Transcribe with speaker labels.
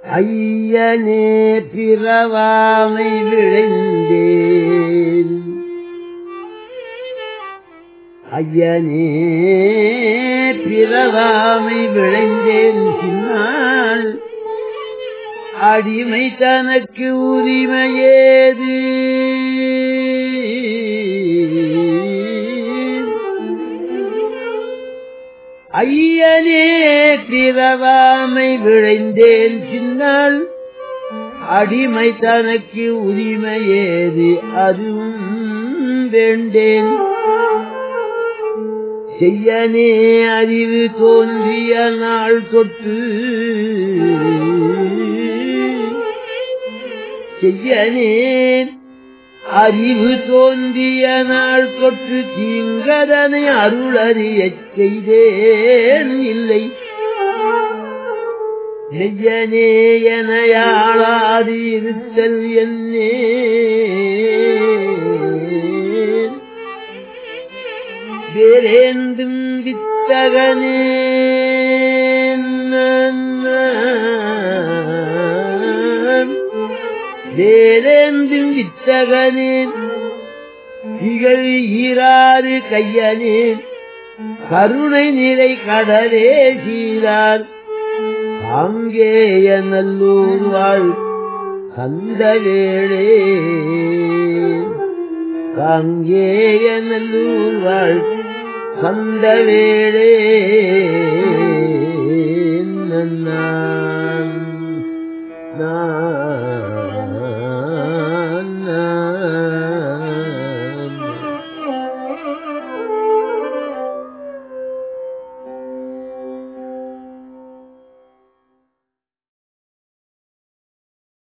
Speaker 1: ஐயனே பிறவாமை விழைந்தேன் ஐயனே பிறவாமை விழைந்தேன் சின்னால் அடிமை தனக்கு உரிமையேது ஐயனே பிறவாமை விழைந்தேன் சின்னால் அடிமை தனக்கு உரிமையேது அதுவும் வேண்டேன் செய்யனே அறிவு தோன்றிய நாள் தொட்டு செய்யனே அறிவு தோன்றிய நாள் தொற்று தீங்கதனை அருளறியச் செய்தேன் இல்லை நெய்யனே எனையாளாது இருத்தல் என்னே வேறேந்தும் வித்தகனே வேறேந்தும் வித்தகனேன் திகழ் ஈராறு கையனேன் கருணை நிறை கடலே சீரார் காங்கேய நல்லூர் வாழ் கந்த வேளே காங்கேய நல்லூர் வாழ் கந்த வேளே நான் நான்